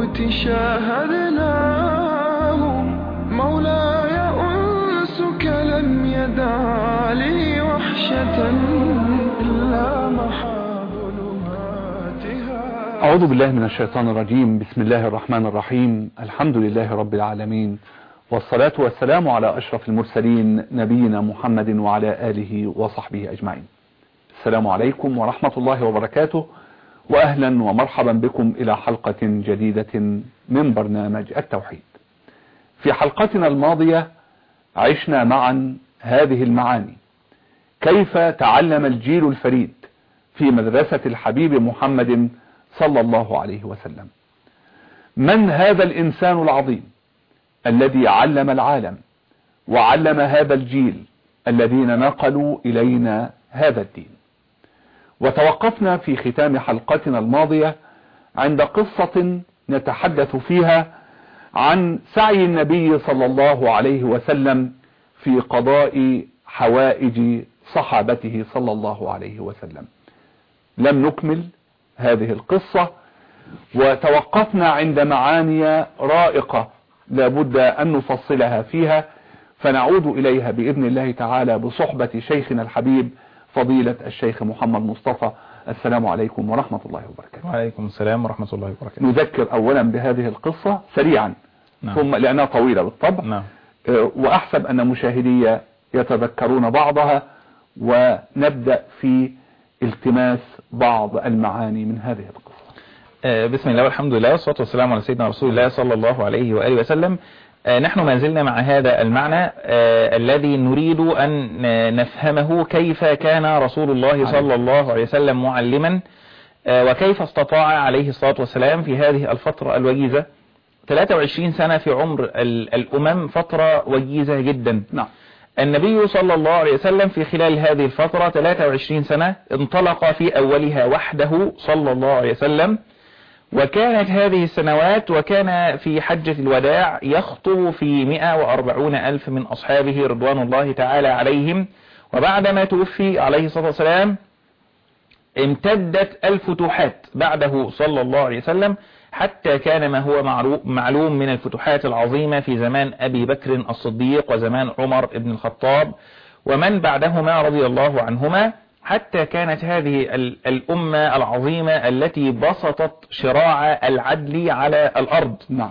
الموت شاهدناه مولاي أنسك لم يدع لي وحشة إلا محا ظلماتها أعوذ بالله من الشيطان الرجيم بسم الله الرحمن الرحيم الحمد لله رب العالمين والصلاة والسلام على أشرف المرسلين نبينا محمد وعلى آله وصحبه أجمعين السلام عليكم ورحمة الله وبركاته وأهلا ومرحبا بكم إلى حلقة جديدة من برنامج التوحيد في حلقتنا الماضية عشنا معا هذه المعاني كيف تعلم الجيل الفريد في مدرسة الحبيب محمد صلى الله عليه وسلم من هذا الإنسان العظيم الذي علم العالم وعلم هذا الجيل الذين نقلوا إلينا هذا الدين وتوقفنا في ختام حلقتنا الماضية عند قصة نتحدث فيها عن سعي النبي صلى الله عليه وسلم في قضاء حوائج صحابته صلى الله عليه وسلم لم نكمل هذه القصة وتوقفنا عند معاني رائقة لابد أن نفصلها فيها فنعود إليها بإذن الله تعالى بصحبة شيخنا الحبيب فضيلة الشيخ محمد مصطفى السلام عليكم ورحمة الله وبركاته وعليكم السلام ورحمة الله وبركاته نذكر أولا بهذه القصة سريعا نعم. ثم لأنها طويلة بالطبع نعم آه، وأحسب أن مشاهدي يتذكرون بعضها ونبدأ في التماس بعض المعاني من هذه القصة آه، بسم الله والحمد لله والصلاة والسلام على سيدنا رسول الله صلى الله عليه وآله وسلم آه، نحن ما زلنا مع هذا المعنى آه، الذي نريد أن نفهمه كيف كان رسول الله صلى الله عليه وسلم معلما آه، وكيف استطاع عليه الصلاة والسلام في هذه الفترة الوجيزة 23 سنة في عمر ال- الأمم فترة وجيزة جدا نعم النبي صلى الله عليه وسلم في خلال هذه الفترة 23 سنة انطلق في أولها وحده صلى الله عليه وسلم وكانت هذه السنوات وكان في حجة الوداع يخطب في 140 ألف من أصحابه رضوان الله تعالى عليهم وبعدما توفي عليه الصلاة والسلام امتدت الفتوحات بعده صلى الله عليه وسلم حتى كان ما هو معلو- معلوم من الفتوحات العظيمة في زمان أبي بكر الصديق وزمان عمر بن الخطاب ومن بعدهما رضي الله عنهما حتى كانت هذه ال- الأمة العظيمة التي بسطت شراع العدل على الأرض نعم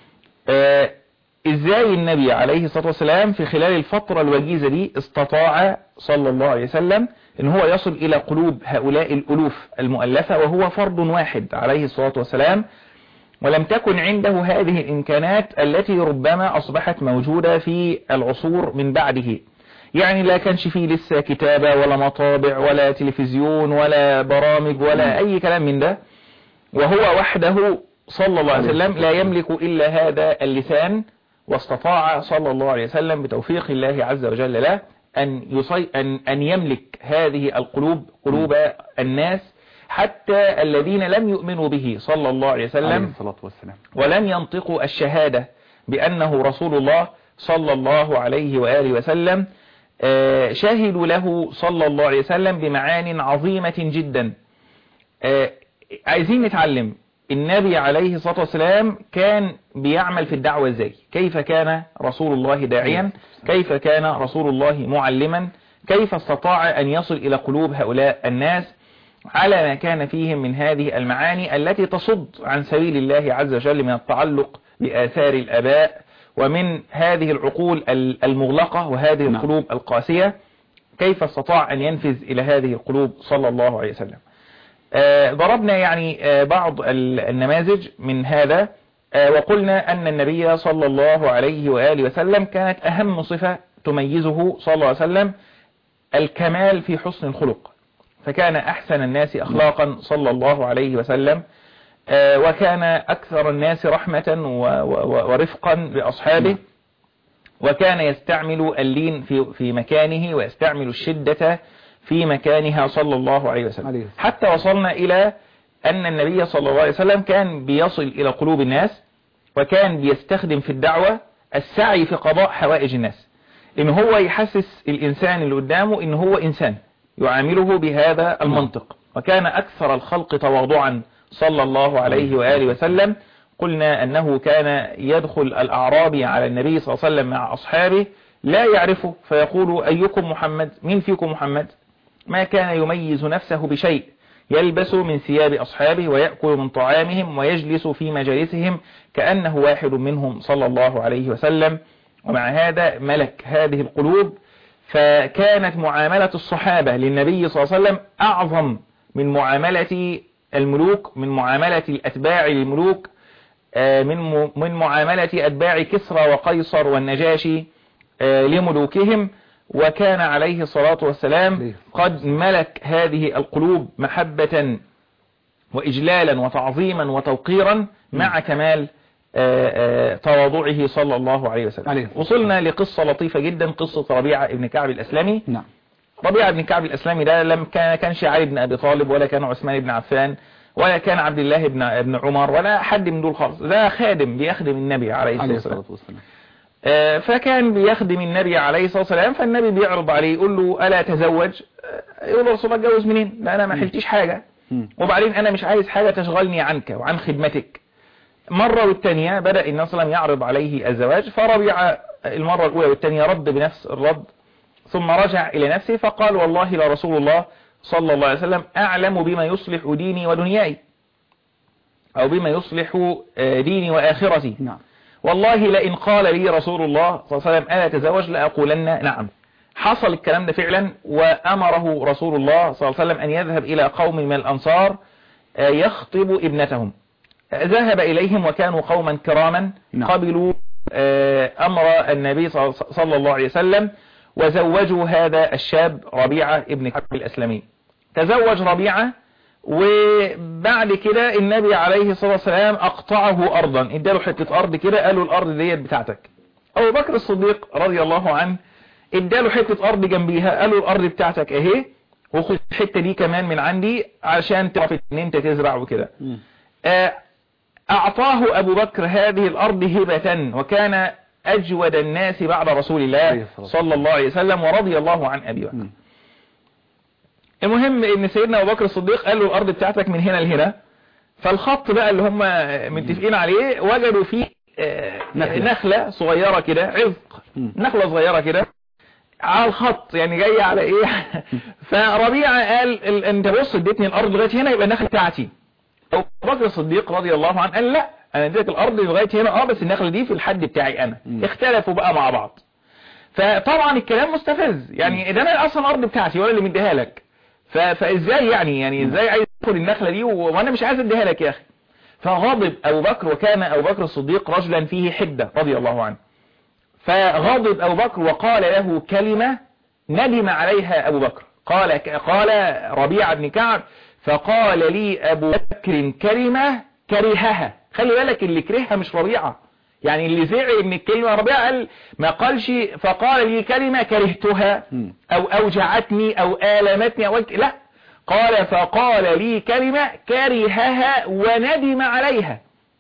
آه، ازاي النبي عليه الصلاة والسلام في خلال الفترة الوجيزة دي استطاع صلى الله عليه وسلم ان هو يصل الى قلوب هؤلاء الالوف المؤلفة وهو فرد واحد عليه الصلاة والسلام ولم تكن عنده هذه الامكانات التي ربما اصبحت موجودة في العصور من بعده يعني لا كانش فيه لسه كتابة ولا مطابع ولا تلفزيون ولا برامج ولا اي كلام من ده وهو وحده صلى الله عليه وسلم لا يملك إلا هذا اللسان واستطاع صلى الله عليه وسلم بتوفيق الله عز وجل له أن, يصي أن, أن يملك هذه القلوب قلوب الناس حتى الذين لم يؤمنوا به صلى الله عليه عليه وسلم الصلاة والسلام ولم ينطقوا الشهادة بأنه رسول الله صلى الله عليه وآله وسلم آه، شهدوا له صلى الله عليه وسلم بمعان عظيمة جدا آه، عايزين نتعلم النبي عليه الصلاة والسلام كان بيعمل في الدعوة ازاي كيف كان رسول الله داعيا كيف كان رسول الله معلما كيف استطاع أن يصل إلى قلوب هؤلاء الناس على ما كان فيهم من هذه المعاني التي تصد عن سبيل الله عز وجل من التعلق بآثار الأباء ومن هذه العقول ال- المغلقة وهذه نعم. القلوب القاسية كيف استطاع أن ينفذ إلى هذه القلوب صلى الله عليه وسلم آه، ضربنا يعني آه، بعض ال- النماذج من هذا آه، وقلنا أن النبي صلى الله عليه وآله وسلم كانت أهم صفة تميزه صلى الله عليه وسلم الكمال في حسن الخلق فكان أحسن الناس أخلاقا صلى الله عليه وسلم آه، وكان أكثر الناس رحمة و- و- ورفقا بأصحابه وكان يستعمل اللين في في مكانه ويستعمل الشدة في مكانها صلى الله عليه وسلم عليه الصلاة حتى وصلنا إلى أن النبي صلى الله عليه وسلم كان بيصل إلى قلوب الناس وكان بيستخدم في الدعوة السعي في قضاء حوائج الناس إن هو يحسس الإنسان اللي قدامه إن هو إنسان يعامله بهذا المنطق وكان أكثر الخلق تواضعا صلى الله عليه وآله وسلم قلنا أنه كان يدخل الأعرابي على النبي صلى الله عليه وسلم مع أصحابه لا يعرفه فيقول أيكم محمد مين فيكم محمد ما كان يميز نفسه بشيء يلبس من ثياب أصحابه ويأكل من طعامهم ويجلس في مجالسهم كأنه واحد منهم صلى الله عليه وسلم ومع هذا ملك هذه القلوب فكانت معاملة الصحابة للنبي صلى الله عليه وسلم أعظم من معاملة الملوك من معاملة الأتباع للملوك من من معاملة أتباع كسرى وقيصر والنجاشي لملوكهم وكان عليه الصلاة والسلام قد ملك هذه القلوب محبة وإجلالا وتعظيما وتوقيرا مع كمال تواضعه صلى الله عليه وسلم عليه. وصلنا لقصة لطيفة جدا قصة ربيعة ابن كعب الأسلمي نعم ربيعة بن كعب الأسلامي ده لم كان كانش علي بن أبي طالب ولا كان عثمان بن عفان ولا كان عبد الله بن ابن عمر ولا حد من دول خالص ده خادم بيخدم النبي عليه الصلاة عليه والسلام الصلاة والسلام آه، فكان بيخدم النبي عليه الصلاة والسلام فالنبي بيعرض عليه يقول له ألا تزوج آه، يقول له رسول الله اتجوز منين لا أنا ما حلتيش حاجة مم. وبعدين أنا مش عايز حاجة تشغلني عنك وعن خدمتك مرة والتانية بدأ النبي صلى الله عليه وسلم يعرض عليه الزواج فربيع المرة الأولى والتانية رد بنفس الرد ثم رجع إلى نفسه فقال والله لرسول الله صلى الله عليه وسلم أعلم بما يصلح ديني ودنياي أو بما يصلح آه، ديني وآخرتي نعم والله لئن قال لي رسول الله صلى الله عليه وسلم ألا تزوج لأقولن نعم حصل الكلام ده فعلا وأمره رسول الله صلى الله عليه وسلم أن يذهب إلى قوم من الأنصار آه، يخطب ابنتهم آه، ذهب إليهم وكانوا قوما كراما نعم. قبلوا آه، أمر النبي صلى صلى الله عليه وسلم وزوجوا هذا الشاب ربيعة ابن كعب الأسلمي تزوج ربيعة وبعد كده النبي عليه الصلاة والسلام أقطعه أرضا اداله حتة أرض كده قالوا الأرض ديت بتاعتك أبو بكر الصديق رضي الله عنه اداله حتة أرض جنبيها قالوا الأرض بتاعتك أهي وخد الحتة دي كمان من عندي عشان تعرف ان انت تزرع وكده مم. آه، أعطاه أبو بكر هذه الأرض هبة وكان أجود الناس بعد رسول عليه الله الصلاة صلى الله عليه وسلم ورضي الله عن أبي بكر مم. المهم ان سيدنا ابو بكر الصديق قال له الارض بتاعتك من هنا لهنا فالخط بقى اللي هم متفقين عليه وجدوا فيه آه، نخلة. نخلة صغيرة كده عزق مم. نخلة صغيرة كده على الخط يعني جاية على ايه فربيعة قال ال- انت بص اديتني الارض لغاية هنا يبقى النخلة بتاعتي ابو بكر الصديق رضي الله عنه قال لا انا اديتك الارض لغاية هنا اه بس النخلة دي في الحد بتاعي انا مم. اختلفوا بقى مع بعض فطبعا الكلام مستفز يعني ده انا اصلا الارض بتاعتي ولا اللي مديها لك ف- فازاي يعني يعني ازاي عايز تاخد النخله دي و- وانا مش عايز اديها لك يا اخي فغضب ابو بكر وكان ابو بكر الصديق رجلا فيه حده رضي الله عنه فغضب ابو بكر وقال له كلمه ندم عليها ابو بكر قال قال ربيعه بن كعب فقال لي ابو بكر كلمه كرهها خلي بالك اللي كرهها مش ربيعه يعني اللي زعل من الكلمه ربيعه قال ما قالش فقال لي كلمه كرهتها مم. او اوجعتني او آلمتني او لا قال فقال لي كلمة كرهها وندم عليها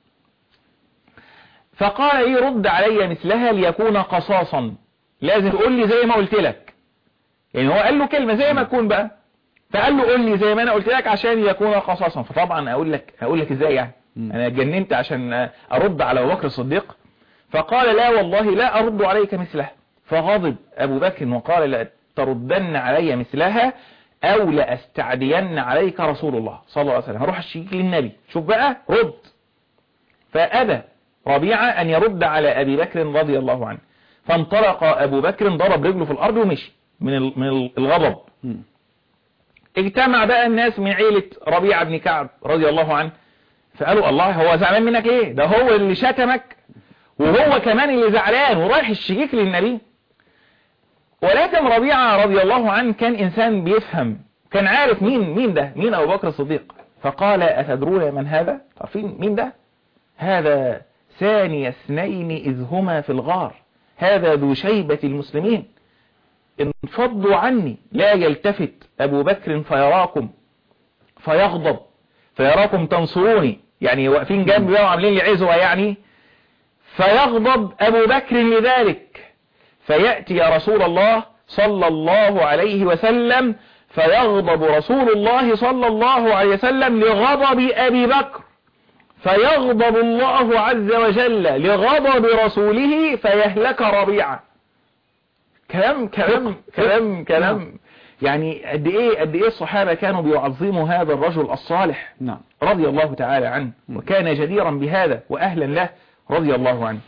فقال لي رد علي مثلها ليكون قصاصا لازم تقول لي زي ما قلت لك يعني هو قال له كلمة زي ما تكون بقى فقال له قول لي زي ما انا قلت لك عشان يكون قصاصا فطبعا اقول لك اقول لك ازاي يعني مم. انا اتجننت عشان ارد على ابو بكر الصديق فقال لا والله لا ارد عليك مثلها فغضب ابو بكر وقال لا تردن علي مثلها او لاستعدين عليك رسول الله صلى الله عليه وسلم هروح اشيك للنبي شوف بقى رد فابى ربيعة ان يرد على ابي بكر رضي الله عنه فانطلق ابو بكر ضرب رجله في الارض ومشي من ال- من الغضب مم. اجتمع بقى الناس من عيلة ربيعة بن كعب رضي الله عنه فقالوا الله هو زعلان منك ايه ده هو اللي شتمك وهو كمان اللي زعلان ورايح الشكيك للنبي ولكن ربيعة رضي الله عنه كان انسان بيفهم كان عارف مين مين ده مين ابو بكر الصديق فقال اتدرون من هذا عارفين مين ده هذا ثاني اثنين اذ هما في الغار هذا ذو شيبة المسلمين انفضوا عني لا يلتفت أبو بكر فيراكم فيغضب فيراكم تنصروني يعني واقفين جنبي بقى وعاملين لي عزوة يعني فيغضب أبو بكر لذلك فيأتي يا رسول الله صلى الله عليه وسلم فيغضب رسول الله صلى الله عليه وسلم لغضب أبي بكر فيغضب الله عز وجل لغضب رسوله فيهلك ربيعة كلام كلام كلام كلام يعني قد ايه قد ايه الصحابة كانوا بيعظموا هذا الرجل الصالح نعم رضي الله تعالى عنه وكان جديرا بهذا وأهلا له رضي الله عنه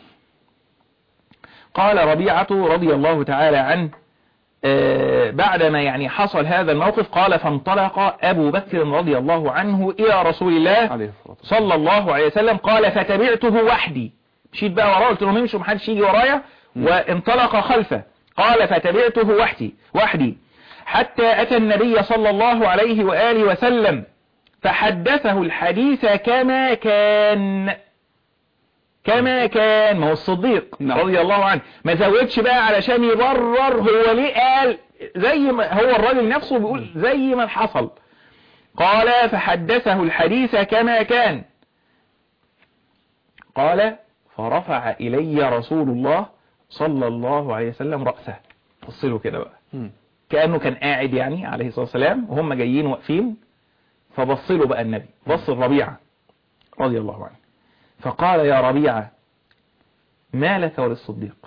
قال ربيعة رضي الله تعالى عنه آه، بعدما يعني حصل هذا الموقف قال فانطلق أبو بكر رضي الله عنه إلى رسول الله عليه الصلاة والسلام صلى الله عليه وسلم قال فتبعته وحدي مشيت بقى وراه قلت لهم امشوا محدش يجي ورايا وانطلق خلفه قال فتبعته وحدي وحدي حتى أتى النبي صلى الله عليه وآله وسلم فحدثه الحديث كما كان كما كان ما هو الصديق نعم. رضي الله عنه ما زودش بقى علشان يبرر هو ليه قال زي ما هو الراجل نفسه بيقول زي ما حصل قال فحدثه الحديث كما كان قال فرفع إلي رسول الله صلى الله عليه وسلم رأسه بصله كده بقى مم. كأنه كان قاعد يعني عليه الصلاة والسلام وهم جايين واقفين فبصله بقى النبي بص الربيعة رضي الله عنه فقال يا ربيعة ما لك وللصديق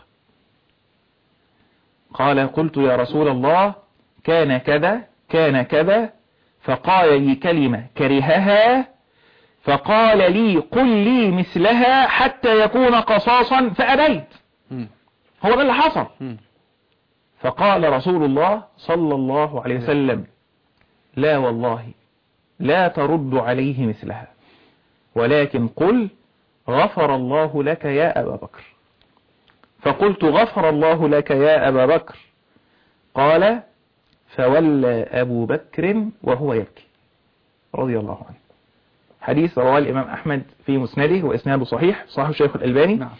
قال قلت يا رسول الله كان كذا كان كذا فقال لي كلمة كرهها فقال لي قل لي مثلها حتى يكون قصاصا فأبيت مم. هو ده اللي حصل مم. فقال رسول الله صلى الله عليه وسلم لا والله لا ترد عليه مثلها ولكن قل غفر الله لك يا أبا بكر فقلت غفر الله لك يا أبا بكر قال فولى أبو بكر وهو يبكي رضي الله عنه حديث رواه الإمام أحمد في مسنده وإسناده صحيح صحيح الشيخ الألباني نعم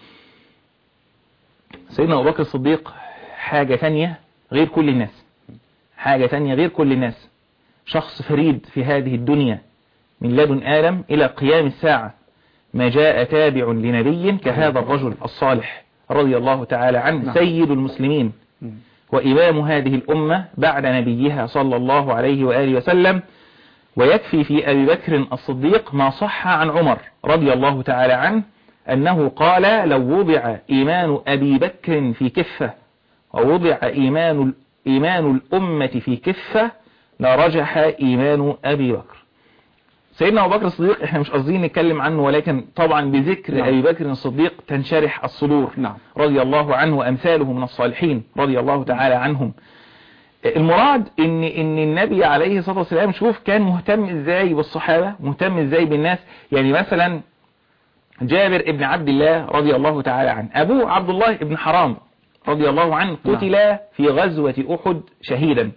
سيدنا أبو بكر الصديق حاجة تانية غير كل الناس حاجة تانية غير كل الناس شخص فريد في هذه الدنيا من لدن آدم إلى قيام الساعة ما جاء تابع لنبي كهذا الرجل الصالح رضي الله تعالى عنه نعم. سيد المسلمين مم. وإمام هذه الأمة بعد نبيها صلى الله عليه وآله وسلم ويكفي في أبي بكر الصديق ما صح عن عمر رضي الله تعالى عنه أنه قال لو وضع إيمان أبي بكر في كفة ووضع إيمان, إيمان الأمة في كفة لرجح إيمان أبي بكر سيدنا أبو بكر الصديق احنا مش قصدين نتكلم عنه ولكن طبعا بذكر نعم. أبي بكر الصديق تنشرح الصدور نعم. رضي الله عنه وأمثاله من الصالحين رضي الله تعالى عنهم المراد ان ان النبي عليه الصلاة والسلام شوف كان مهتم ازاي بالصحابة مهتم ازاي بالناس يعني مثلا جابر ابن عبد الله رضي الله تعالى عنه ابوه عبد الله ابن حرام رضي الله عنه نعم. قتل في غزوة احد شهيدا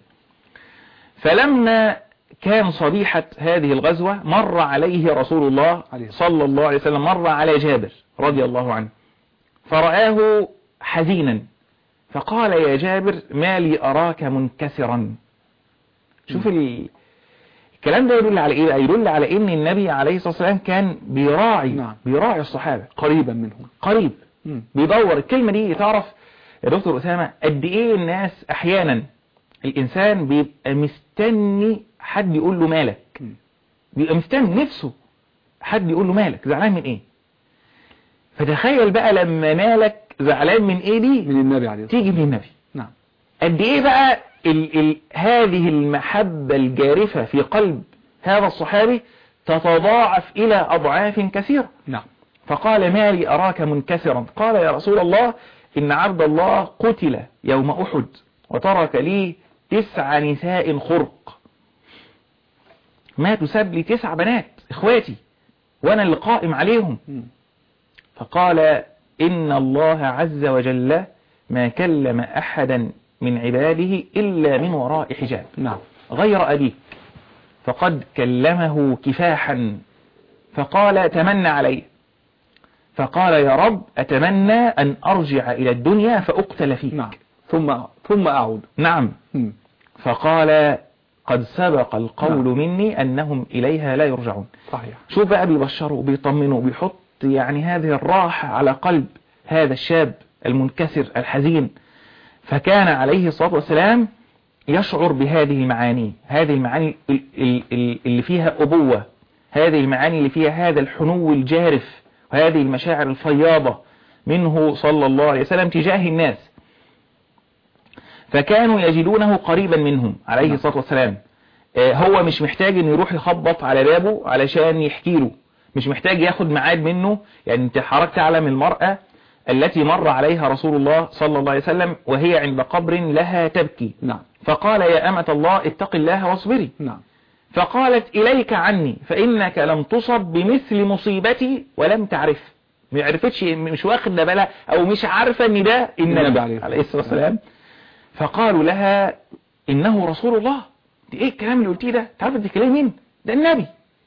فلما كان صبيحة هذه الغزوة مر عليه رسول الله عليه الصلاة صلى الله عليه وسلم مر على جابر رضي الله عنه فرآه حزينا فقال يا جابر ما لي أراك منكسرا شوف ال... الكلام ده يدل على ايه بقى يدل على ان النبي عليه الصلاة والسلام كان بيراعي نعم. بيراعي الصحابة قريبا منهم قريب مم. بيدور الكلمة دي تعرف يا دكتور أسامة قد ايه الناس احيانا الانسان بيبقى مستني حد يقول له مالك مم. بيبقى مستني نفسه حد يقول له مالك زعلان من ايه فتخيل بقى لما مالك زعلان من ايه دي من النبي عليه الصلاة تيجي من النبي نعم قد ايه بقى ال ال هذه المحبة الجارفة في قلب هذا الصحابي تتضاعف إلى أضعاف كثيرة نعم فقال ما لي أراك منكسرا قال يا رسول الله إن عبد الله قتل يوم أحد وترك لي تسع نساء خرق ما تساب لي تسع بنات إخواتي وأنا اللي قائم عليهم مم. فقال إن الله عز وجل ما كلم أحدا من عباده إلا من وراء حجاب نعم غير أبيك فقد كلمه كفاحا فقال تمنى علي فقال يا رب أتمنى أن أرجع إلى الدنيا فأقتل فيك نعم ثم ثم أعود نعم مم. فقال قد سبق القول نعم. مني أنهم إليها لا يرجعون صحيح شوف بقى بيبشره وبيطمنه وبيحط يعني هذه الراحة على قلب هذا الشاب المنكسر الحزين فكان عليه الصلاة والسلام يشعر بهذه المعاني هذه المعاني ال- ال- ال- اللي فيها أبوة هذه المعاني اللي فيها هذا الحنو الجارف وهذه المشاعر الفياضة منه صلى الله عليه وسلم تجاه الناس فكانوا يجدونه قريبا منهم عليه الصلاة والسلام آه، هو مش محتاج انه يروح يخبط على بابه علشان يحكي له مش محتاج ياخد ميعاد منه يعني انت حضرتك تعلم المرأة التي مر عليها رسول الله صلى الله عليه وسلم وهي عند قبر لها تبكي نعم فقال يا أمة الله اتق الله واصبري نعم فقالت إليك عني فإنك لم تصب بمثل مصيبتي ولم تعرف ما عرفتش مش واخد ده بالها أو مش عارفة إن ده النبي النبي عليه عليه الصلاة والسلام فقالوا لها إنه رسول الله دي إيه الكلام اللي قلتيه ده تعرف انت كلام مين ده النبي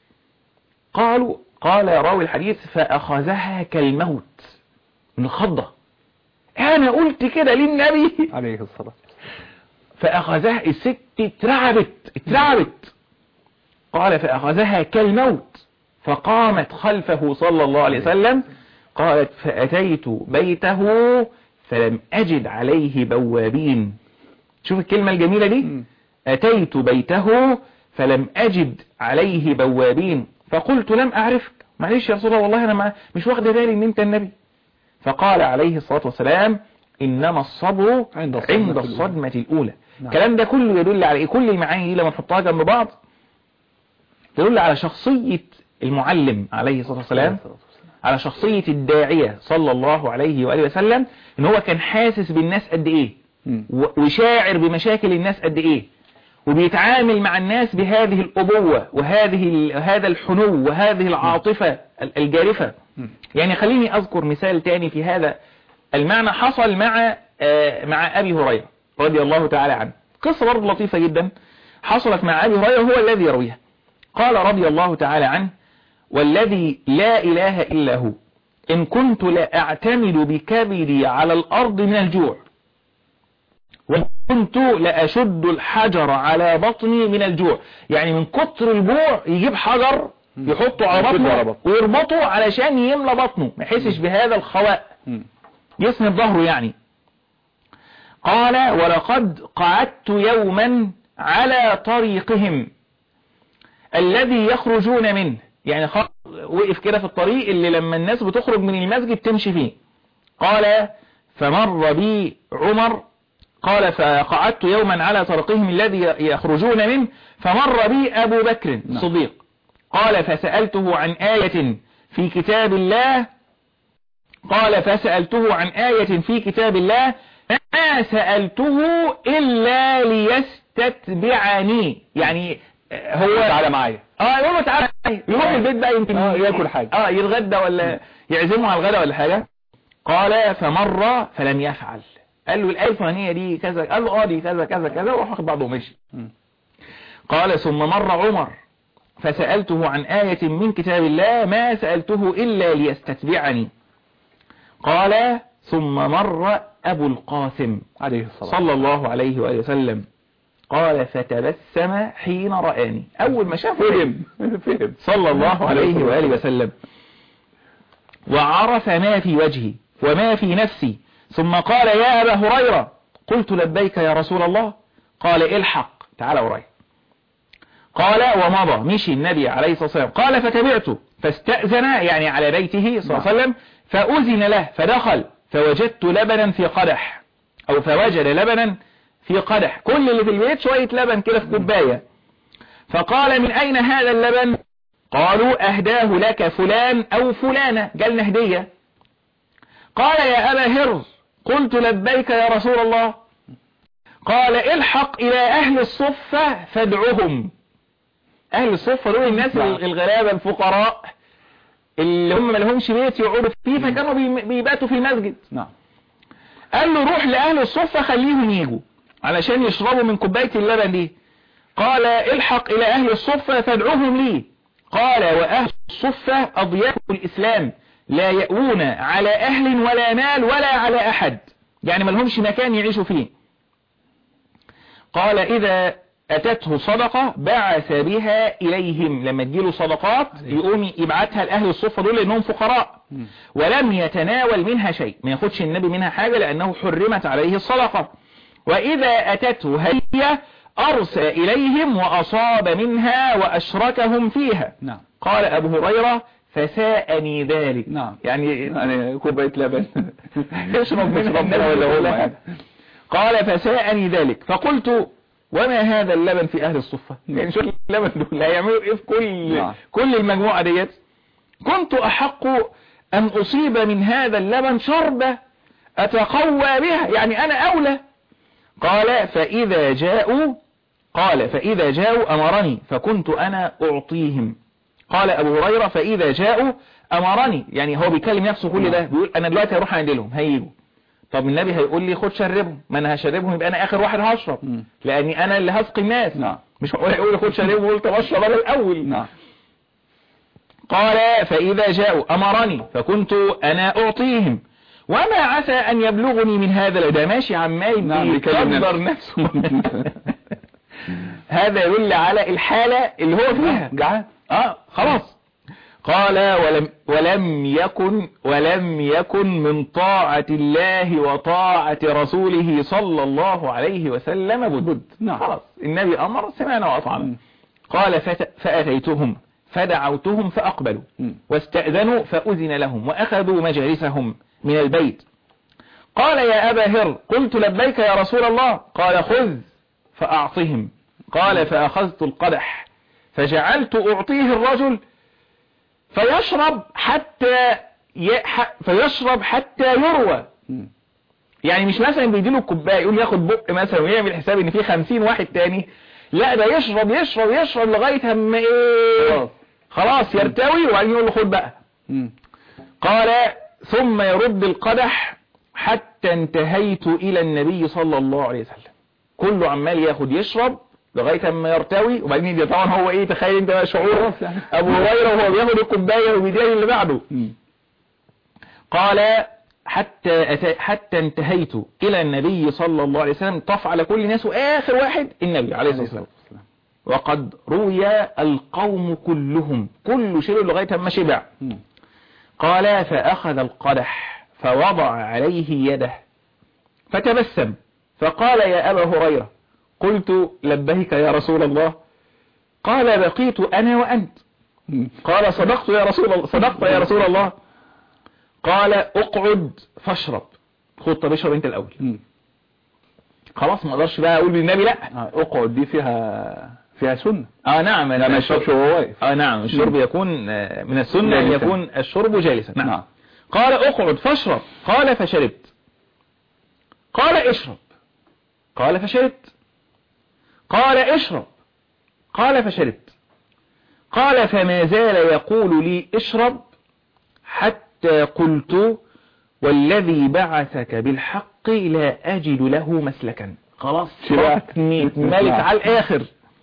قالوا قال راوي الحديث فأخذها كالموت من خضة أنا قلت كده للنبي عليه الصلاة فأخذها الست اترعبت اترعبت قال فأخذها كالموت فقامت خلفه صلى الله عليه وسلم قالت فأتيت بيته فلم أجد عليه بوابين شوف الكلمة الجميلة دي مم. أتيت بيته فلم أجد عليه بوابين فقلت لم أعرفك معلش يا رسول الله والله أنا ما مش واخد بالي إن أنت النبي فقال عليه الصلاة والسلام إنما الصبر عند الصدمة عند الأولى. الصدمة الأولى نعم. الكلام ده كله يدل على إيه كل المعاني دي لما نحطها جنب بعض تدل على شخصية المعلم عليه الصلاة والسلام على شخصية الداعية صلى الله عليه وآله وسلم إن هو كان حاسس بالناس قد إيه مم. و- وشاعر بمشاكل الناس قد إيه وبيتعامل مع الناس بهذه الأبوة وهذه ال- هذا الحنو وهذه العاطفة ال- الجارفة مم. يعني خليني أذكر مثال تاني في هذا المعنى حصل مع آه، مع أبي هريرة رضي الله تعالى عنه قصة برضه لطيفة جدا حصلت مع أبي هريرة هو الذي يرويها قال رضي الله تعالى عنه والذي لا إله إلا هو إن كنت لأعتمد بكبدي على الأرض من الجوع وكنت لأشد الحجر على بطني من الجوع يعني من كتر الجوع يجيب حجر يحطه على يشده على بطنه بطنه. ويربطه علشان يملى بطنه ما يحسش بهذا الخواء مم. يسند ظهره يعني قال ولقد قعدت يوما على طريقهم الذي يخرجون منه يعني خ- وقف كده في الطريق اللي لما الناس بتخرج من المسجد تمشي فيه قال فمر بي عمر قال فقعدت يوما على طريقهم الذي يخرجون منه فمر بي أبو بكر نعم. صديق قال فسألته عن آية في كتاب الله قال فسألته عن آية في كتاب الله ما سألته إلا ليستتبعني يعني هو تعالى معايا اه يقول له تعالى يروح البيت بقى يمكن آه، ياكل حاجة. اه يتغدى ولا يعزمه على الغداء ولا حاجة قال فمر فلم يفعل قال له الآية الفلانية دي كذا قال له اه دي كذا كذا كذا وراح واخد بعضه ومشي مم. قال ثم مر عمر فسألته عن آية من كتاب الله ما سألته إلا ليستتبعني قال ثم مر أبو القاسم عليه الصلاة صلى الله عليه وآله وسلم قال فتبسم حين رآني أول ما شافه فهم فهم صلى الله عليه وآله وسلم وعرف ما في وجهي وما في نفسي ثم قال يا أبا هريرة قلت لبيك يا رسول الله قال الحق تعال وراي قال ومضى مشي النبي عليه الصلاة والسلام قال فتبعته فاستأذن يعني على بيته صلى الله عليه وسلم فأذن له فدخل فوجدت لبنا في قدح أو فوجد لبنا في قدح كل اللي في البيت شوية لبن كده في كوباية فقال من أين هذا اللبن قالوا أهداه لك فلان أو فلانة قالنا هدية قال يا أبا هرز قلت لبيك يا رسول الله قال الحق إلى أهل الصفة فادعهم أهل الصفة دول الناس نعم. الغلابة الفقراء اللي هم ما لهمش بيت يقعدوا فيه فكانوا بي- بيباتوا في المسجد نعم قال له روح لأهل الصفة خليهم يجوا علشان يشربوا من كوباية اللبن دي قال الحق إلى أهل الصفة فادعوهم لي قال وأهل الصفة أضياف الإسلام لا يأوون على أهل ولا مال ولا على أحد يعني ما لهمش مكان يعيشوا فيه قال إذا أتته صدقة بعث بها إليهم لما تجيله صدقات يقوم يبعتها لأهل الصفة دول لأنهم فقراء مم. ولم يتناول منها شيء ما ياخدش النبي منها حاجة لأنه حرمت عليه الصدقة وإذا أتته هدية أرسل إليهم وأصاب منها وأشركهم فيها نعم قال أبو هريرة فساءني ذلك نعم يعني يعني كوباية لبن يشرب منها يشرب منها النبي ولا هم كلها. يعني قال فساءني ذلك فقلت وما هذا اللبن في أهل الصفة يعني شو اللبن دول هيعملوا إيه في كل نعم. كل المجموعة ديت كنت أحق أن أصيب من هذا اللبن شربة أتقوى بها يعني أنا أولى قال فإذا جاءوا قال فإذا جاءوا أمرني فكنت أنا أعطيهم قال أبو هريرة فإذا جاءوا أمرني يعني هو بيكلم نفسه كل ده بيقول أنا دلوقتي هروح أعدلهم هيجوا طب النبي هيقول لي خد شربهم ما أنا هشربهم يبقى أنا آخر واحد هشرب مم. لأني أنا اللي هسقي الناس نعم. مش هو هيقول لي خد شربهم وقلت طب أشرب أنا الأول نعم قال فإذا جاءوا أمرني فكنت أنا أعطيهم وما عسى أن يبلغني من هذا ده ماشي عمال نعم، بيكلم بيقدر نفسه هذا يدل على الحالة اللي هو فيها جعان اه خلاص قال ولم ولم يكن ولم يكن من طاعة الله وطاعة رسوله صلى الله عليه وسلم بد نعم. خلاص النبي أمر سمعنا وأطعنا مم. قال فت- فأتيتهم فدعوتهم فأقبلوا مم. واستأذنوا فأذن لهم وأخذوا مجالسهم من البيت قال يا أبا هر قلت لبيك يا رسول الله قال خذ فأعطهم قال فأخذت القدح فجعلت أعطيه الرجل فيشرب حتى ي... ح... فيشرب حتى يروى مم. يعني مش مثلا بيديله الكوبايه يقوم ياخد بق مثلا ويعمل حساب ان في 50 واحد تاني لا ده يشرب يشرب يشرب لغايه اما ايه خلاص. خلاص يرتوي وبعدين يقول له خد بقى مم. قال ثم يرد القدح حتى انتهيت الى النبي صلى الله عليه وسلم كله عمال ياخد يشرب لغايه اما يرتوي وبعدين يدي طبعا هو ايه تخيل انت بقى شعور خلاص يعني. ابو هريره وهو بياخد الكوبايه وبيديها اللي بعده مم. قال حتى أتى حتى انتهيت إلى النبي صلى الله عليه وسلم طف على كل الناس وآخر واحد النبي عليه الصلاة والسلام وقد روي القوم كلهم كل شيء لغاية ما شبع مم. قال فأخذ القدح فوضع عليه يده فتبسم فقال يا أبا هريرة قلت لبيك يا رسول الله قال بقيت أنا وأنت مم. قال صدقت يا رسول الله صدقت يا رسول الله قال اقعد فاشرب خد طب اشرب انت الاول مم. خلاص ما اقدرش بقى اقول للنبي لا آه، اقعد دي فيها فيها سنة اه نعم لا ما يشربش وهو واقف اه نعم الشرب مم. يكون آه، من السنة ان جالسا. يكون الشرب جالسا نعم. نعم. قال اقعد فاشرب قال فشربت قال اشرب قال فشربت قال اشرب قال فشربت قال فما زال يقول لي اشرب حتى قلت والذي بعثك بالحق لا أجد له مسلكا خلاص شبعت. شبعت ملك نعم. على الآخر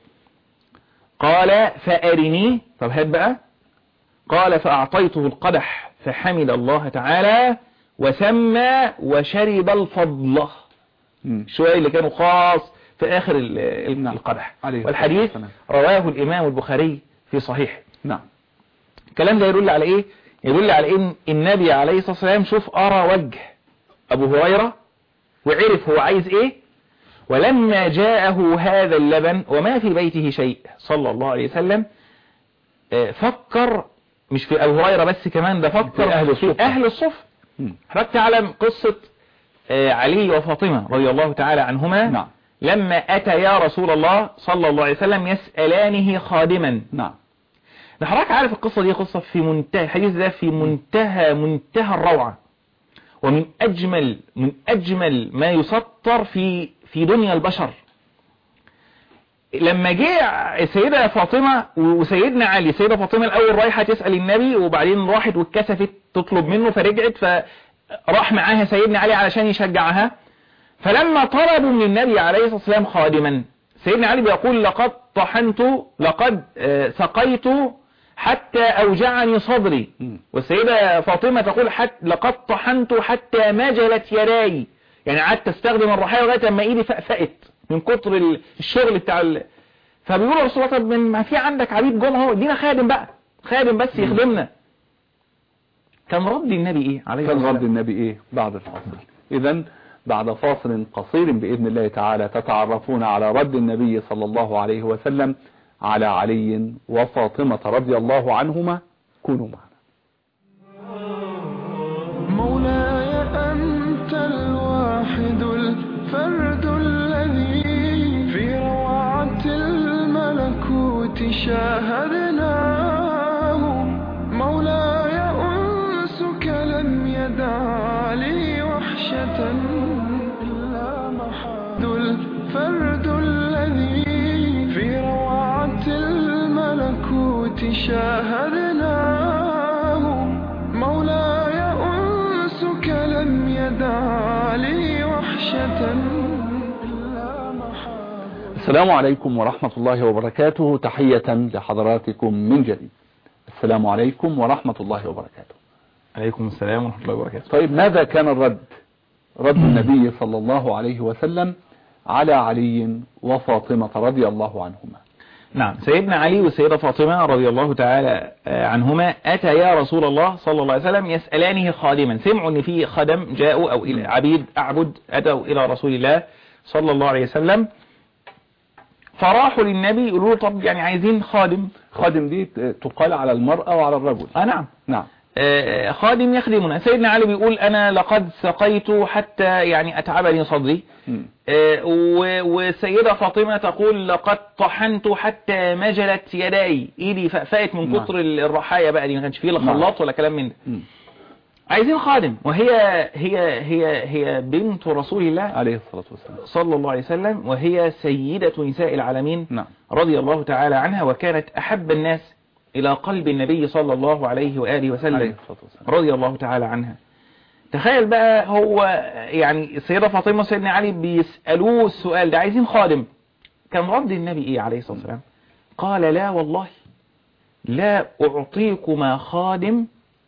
قال فأرني طب هات بقى قال فأعطيته القدح فحمد الله تعالى وسمى وشرب الفضل مم. شوية اللي كانوا خاص في آخر ال- ال- نعم. القدح عليه والحديث الصلاة رواه الإمام البخاري في صحيحه نعم الكلام ده يدل على ايه يدل على ان النبي عليه الصلاة والسلام شوف ارى وجه ابو هريرة وعرف هو عايز ايه ولما جاءه هذا اللبن وما في بيته شيء صلى الله عليه وسلم آه، فكر مش في ابو هريرة بس كمان ده فكر في أهل في الصفة. اهل الصف مم. حضرتك تعلم قصة آه، علي وفاطمة رضي الله تعالى عنهما نعم. لما أتى يا رسول الله صلى الله عليه وسلم يسألانه خادما نعم ده حضرتك عارف القصة دي قصة في منتهى الحديث ده في منتهى منتهى الروعة ومن أجمل من أجمل ما يسطر في في دنيا البشر لما جه السيدة فاطمة وسيدنا علي السيدة فاطمة الأول رايحة تسأل النبي وبعدين راحت واتكسفت تطلب منه فرجعت فراح معاها سيدنا علي علشان يشجعها فلما طلبوا من النبي عليه الصلاة والسلام خادما سيدنا علي بيقول لقد طحنت لقد آه، سقيت حتى أوجعني صدري مم. والسيدة فاطمة تقول حتى لقد طحنت حتى مجلت يداي يعني قعدت استخدم الرحاية لغاية اما ايدي فقفقت من كتر ال- الشغل بتاع ال... فبيقولوا يا رسول الله طب ما في عندك عبيد جم اهو ادينا خادم بقى خادم بس يخدمنا كان رد النبي ايه عليه كان الصلاة رد والسلام النبي ايه بعد الفاصل اذا بعد فاصل قصير باذن الله تعالى تتعرفون على رد النبي صلى الله عليه وسلم على علي وفاطمة رضي الله عنهما كونوا معنا مولاي أنت الواحد الفرد الذي في روعة الملكوت شاهدناه مولاي أنسك لم يدع لي وحشة إلا محاد الفرد الذي في روعة الملكوت شاهدناه مولاي أنسك لم يدع لي وحشة إلا محاد السلام عليكم ورحمة الله وبركاته تحية لحضراتكم من جديد السلام عليكم ورحمة الله وبركاته عليكم السلام ورحمة الله وبركاته طيب ماذا كان الرد رد النبي صلى الله عليه وسلم على علي وفاطمة رضي الله عنهما نعم سيدنا علي والسيدة فاطمة رضي الله تعالى آه، عنهما أتى يا رسول الله صلى الله عليه وسلم يسألانه خادما سمعوا أن في خدم جاءوا أو إلى عبيد أعبد أتوا إلى رسول الله صلى الله عليه وسلم فراحوا للنبي يقولوا له طب يعني عايزين خادم خادم دي تقال على المرأة وعلى الرجل آه نعم نعم آه، خادم يخدمنا سيدنا علي بيقول أنا لقد سقيت حتى يعني أتعبني صدري مم. آه، و- والسيدة فاطمة تقول لقد طحنت حتى مجلت يداي ايدي فقفقت من نعم. كتر الرحاية بقى دي ما كانش فيه لا نعم. خلاط ولا كلام من ده مم. عايزين خادم وهي هي هي هي بنت رسول الله عليه الصلاة والسلام صلى الله عليه وسلم وهي سيدة نساء العالمين نعم رضي الله تعالى عنها وكانت أحب الناس إلى قلب النبي صلى الله عليه وآله عليه وسلم الصلاة والسلام رضي الله تعالى عنها تخيل بقى هو يعني السيدة فاطمة وسيدنا علي بيسألوه السؤال ده عايزين خادم كان رد النبي ايه عليه الصلاة والسلام قال لا والله لا أعطيكما خادم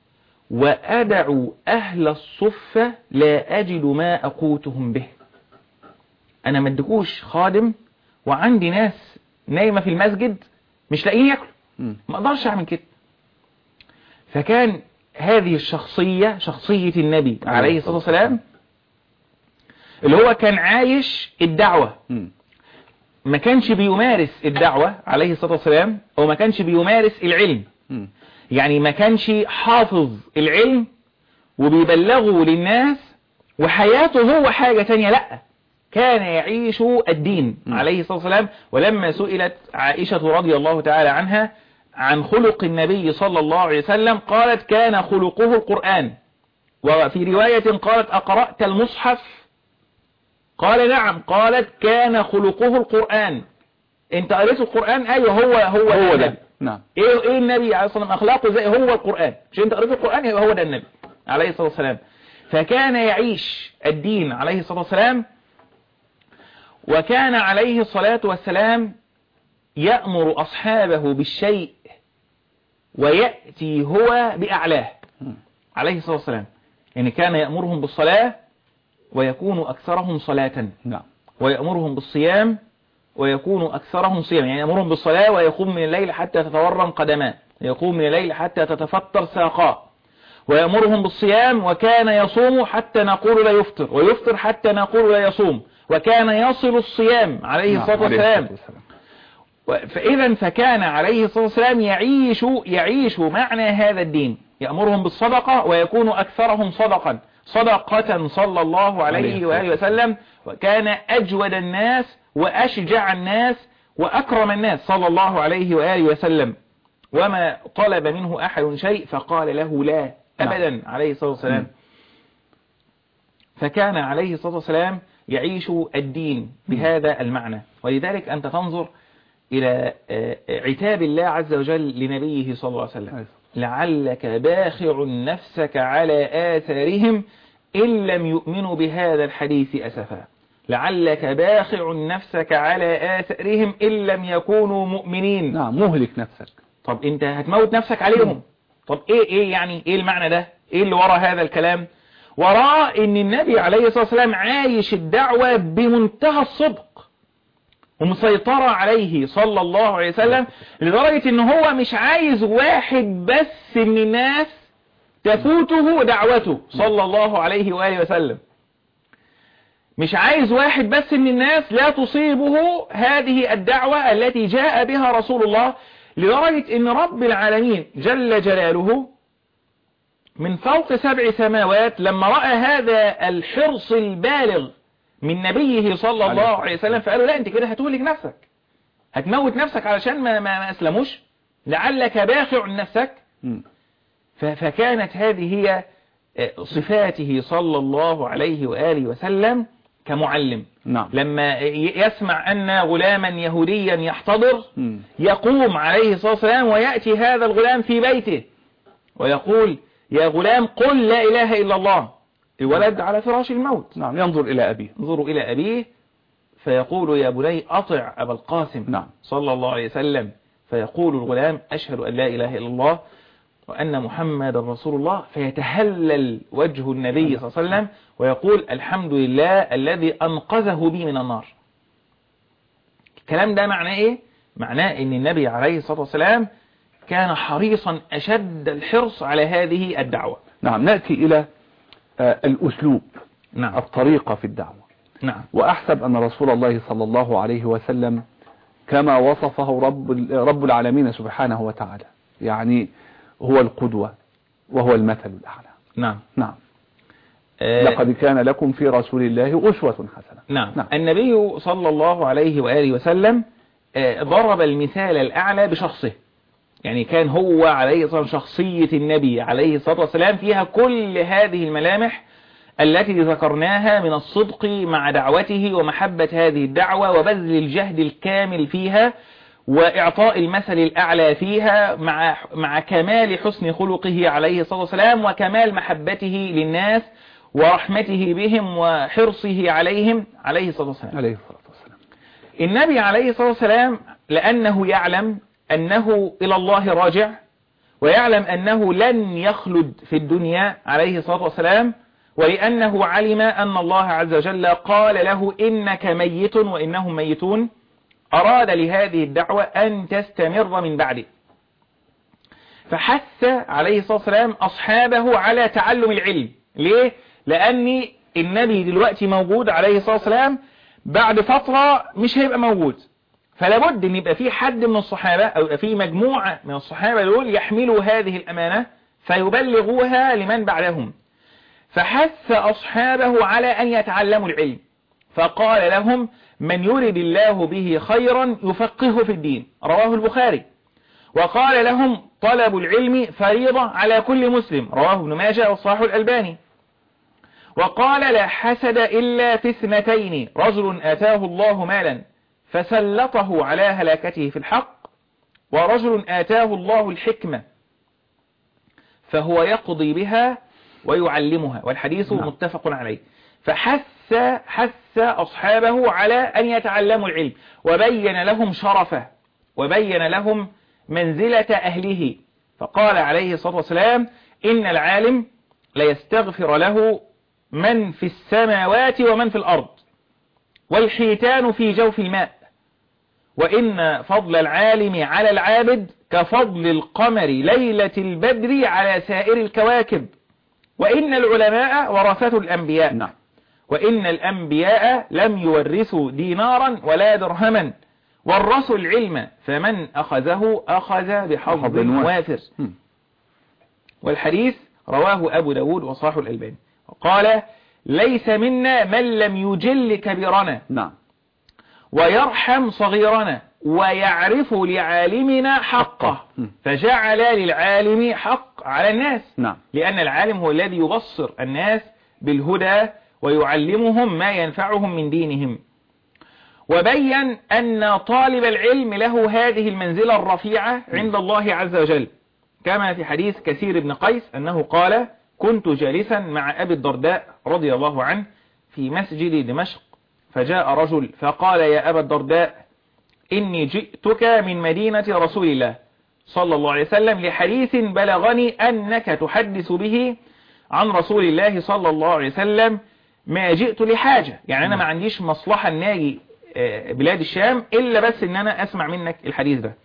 وأدع أهل الصفة لا أجد ما أقوتهم به أنا ما ادكوش خادم وعندي ناس نايمة في المسجد مش لاقيين ياكلوا مم. ما اقدرش اعمل كده فكان هذه الشخصية شخصية النبي عليه الصلاة والسلام اللي هو كان عايش الدعوة مم. ما كانش بيمارس الدعوة عليه الصلاة والسلام وما كانش بيمارس العلم مم. يعني ما كانش حافظ العلم وبيبلغه للناس وحياته هو حاجة تانية لا كان يعيش الدين م. عليه الصلاة والسلام ولما سئلت عائشة رضي الله تعالى عنها عن خلق النبي صلى الله عليه وسلم قالت كان خلقه القرآن وفي رواية قالت أقرأت المصحف قال نعم قالت كان خلقه القرآن انت قريت القرآن ايوه هو هو, هو النبي. ده نعم ايه ايه النبي عليه الصلاه والسلام اخلاقه زي هو القران مش انت قريت القران يبقى هو ده النبي عليه الصلاه والسلام فكان يعيش الدين عليه الصلاه والسلام وكان عليه الصلاه والسلام يأمر أصحابه بالشيء ويأتي هو بأعلاه مم. عليه الصلاة والسلام يعني كان يأمرهم بالصلاة ويكون أكثرهم صلاة نعم ويأمرهم بالصيام ويكون أكثرهم صياما يعني يأمرهم بالصلاة ويقوم من الليل حتى تتورم قدماه يقوم من الليل حتى تتفطر ساقاه ويأمرهم بالصيام وكان يصوم حتى نقول لا يفطر ويفطر حتى نقول لا يصوم وكان يصل الصيام عليه نعم. الصلاة عليه والسلام والسلام. فإذا فكان عليه الصلاة والسلام يعيش يعيش معنى هذا الدين يأمرهم بالصدقة ويكون أكثرهم صدقا صدقة صلى الله عليه عليه الصلاة وآله وسلم وكان أجود الناس وأشجع الناس وأكرم الناس صلى الله عليه وآله وسلم وما طلب منه أحد شيء فقال له لا نعم. أبدا عليه الصلاة والسلام مم. فكان عليه الصلاة والسلام يعيش الدين بهذا المعنى ولذلك أنت تنظر إلى آه، عتاب الله عز وجل لنبيه صلى الله عليه وسلم عليه لعلك باخع نفسك على آثارهم إن لم يؤمنوا بهذا الحديث أسفا لعلك باخع نفسك على آثارهم إن لم يكونوا مؤمنين نعم مهلك نفسك طب انت هتموت نفسك عليهم طب ايه ايه يعني ايه المعنى ده ايه اللي ورا هذا الكلام وراه ان النبي عليه الصلاة والسلام عايش الدعوة بمنتهى الصدق ومسيطرة عليه صلى الله عليه وسلم لدرجة ان هو مش عايز واحد بس من الناس تفوته دعوته صلى الله عليه وآله وسلم مش عايز واحد بس من الناس لا تصيبه هذه الدعوة التي جاء بها رسول الله لدرجة ان رب العالمين جل جلاله من فوق سبع سماوات لما رأى هذا الحرص البالغ من نبيه صلى الله عليه وسلم فقالوا لا انت كده هتهلك نفسك هتموت نفسك علشان ما, ما, ما اسلموش لعلك باخع نفسك مم. ف- فكانت هذه هي صفاته صلى الله عليه وآله وسلم كمعلم نعم لما ي- يسمع أن غلاما يهوديا يحتضر مم. يقوم عليه الصلاة والسلام ويأتي هذا الغلام في بيته ويقول يا غلام قل لا إله إلا الله الولد على فراش الموت نعم ينظر إلى أبيه انظر إلى أبيه فيقول يا بني أطع أبا القاسم نعم. صلى الله عليه وسلم فيقول الغلام أشهد أن لا إله إلا الله وأن محمد رسول الله فيتهلل وجه النبي صلى الله عليه وسلم ويقول الحمد لله الذي أنقذه بي من النار الكلام ده معناه إيه؟ معناه أن النبي عليه الصلاة والسلام كان حريصا أشد الحرص على هذه الدعوة نعم نأتي إلى آه، الأسلوب نعم الطريقة في الدعوة نعم وأحسب أن رسول الله صلى الله عليه وسلم كما وصفه رب رب العالمين سبحانه وتعالى يعني هو القدوة وهو المثل الأعلى نعم نعم آه، لقد كان لكم في رسول الله أسوة حسنة نعم. نعم. النبي صلى الله عليه وآله وسلم آه، ضرب المثال الأعلى بشخصه يعني كان هو عليه الصلاة والسلام شخصية النبي عليه الصلاة والسلام فيها كل هذه الملامح التي ذكرناها من الصدق مع دعوته ومحبة هذه الدعوة وبذل الجهد الكامل فيها وإعطاء المثل الأعلى فيها مع مع كمال حسن خلقه عليه الصلاة والسلام وكمال محبته للناس ورحمته بهم وحرصه عليهم عليه الصلاة والسلام عليه الصلاة والسلام النبي عليه الصلاة والسلام لأنه يعلم أنه إلى الله راجع ويعلم أنه لن يخلد في الدنيا عليه الصلاة والسلام ولأنه علم أن الله عز وجل قال له إنك ميت وإنهم ميتون أراد لهذه الدعوة أن تستمر من بعده فحث عليه الصلاة والسلام أصحابه على تعلم العلم ليه؟ لأن النبي دلوقتي موجود عليه الصلاة والسلام بعد فترة مش هيبقى موجود فلابد ان يبقى في حد من الصحابة او يبقى في مجموعة من الصحابة دول يحملوا هذه الامانة فيبلغوها لمن بعدهم فحث اصحابه على ان يتعلموا العلم فقال لهم من يرد الله به خيرا يفقهه في الدين رواه البخاري وقال لهم طلب العلم فريضة على كل مسلم رواه ابن ماجه وصاحب الألباني وقال لا حسد إلا في اثنتين رجل آتاه الله مالا فسلطه على هلاكته في الحق ورجل آتاه الله الحكمة فهو يقضي بها ويعلمها والحديث نعم. متفق عليه فحث حث أصحابه على أن يتعلموا العلم وبين لهم شرفه وبين لهم منزلة أهله فقال عليه الصلاة والسلام إن العالم ليستغفر له من في السماوات ومن في الأرض والحيتان في جوف الماء وإن فضل العالم على العابد كفضل القمر ليلة البدر على سائر الكواكب وإن العلماء ورثة الأنبياء نعم وإن الأنبياء لم يورثوا دينارا ولا درهما ورثوا العلم فمن أخذه أخذ بحظ بحظ وافر. وافر مم. والحديث رواه أبو داود وصاحب الألباني وقال ليس منا من لم يجل كبيرنا نعم ويرحم صغيرنا ويعرف لعالمنا حقه مم. فجعل للعالم حق على الناس نعم لأن العالم هو الذي يبصر الناس بالهدى ويعلمهم ما ينفعهم من دينهم وبين أن طالب العلم له هذه المنزلة الرفيعة عند الله عز وجل كما في حديث كثير بن قيس أنه قال كنت جالسا مع أبي الدرداء رضي الله عنه في مسجد دمشق فجاء رجل فقال يا أبا الدرداء إني جئتك من مدينة رسول الله صلى الله عليه وسلم لحديث بلغني أنك تحدث به عن رسول الله صلى الله عليه وسلم ما جئت لحاجة يعني أنا ما عنديش مصلحة أن أجي آه، بلاد الشام إلا بس أن أنا أسمع منك الحديث ده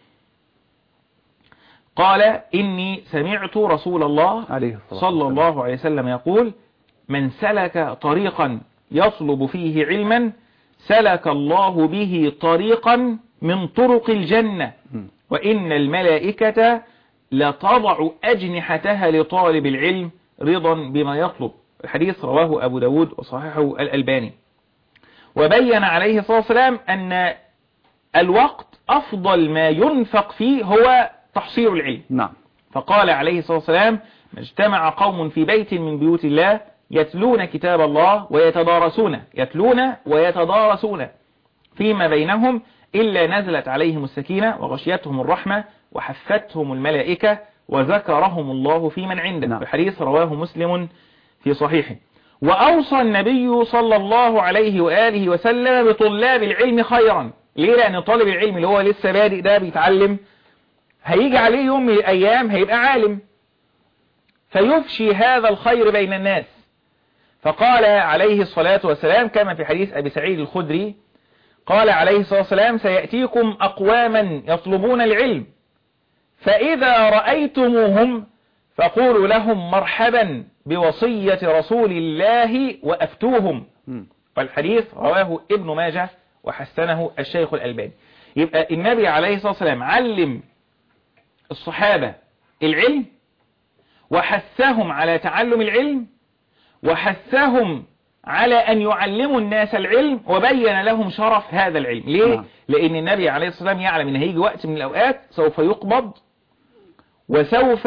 قال إني سمعت رسول الله عليه الصلاة صلى والسلام. الله عليه وسلم يقول من سلك طريقا يطلب فيه علما سلك الله به طريقا من طرق الجنة وإن الملائكة لتضع أجنحتها لطالب العلم رضا بما يطلب الحديث رواه أبو داود وصححه الألباني وبين عليه الصلاة والسلام أن الوقت أفضل ما ينفق فيه هو تحصيل العلم نعم فقال عليه الصلاة والسلام ما اجتمع قوم في بيت من بيوت الله يتلون كتاب الله ويتدارسون يتلون ويتدارسون فيما بينهم إلا نزلت عليهم السكينة وغشيتهم الرحمة وحفتهم الملائكة وذكرهم الله في من عنده نعم. الحديث رواه مسلم في صحيحه وأوصى النبي صلى الله عليه وآله وسلم بطلاب العلم خيرا ليه لأن طالب العلم اللي هو لسه بادئ ده بيتعلم هيجي عليه يوم من الأيام هيبقى عالم فيفشي هذا الخير بين الناس فقال عليه الصلاة والسلام كما في حديث أبي سعيد الخدري قال عليه الصلاة والسلام سيأتيكم أقواما يطلبون العلم فإذا رأيتموهم فقولوا لهم مرحبا بوصية رسول الله وأفتوهم مم. والحديث رواه ابن ماجه وحسنه الشيخ الألباني يبقى النبي عليه الصلاة والسلام علم الصحابة العلم وحثهم على تعلم العلم وحثهم على أن يعلموا الناس العلم وبين لهم شرف هذا العلم ليه؟ نعم. لأن النبي عليه الصلاة والسلام يعلم أن هيجي وقت من الأوقات سوف يقبض وسوف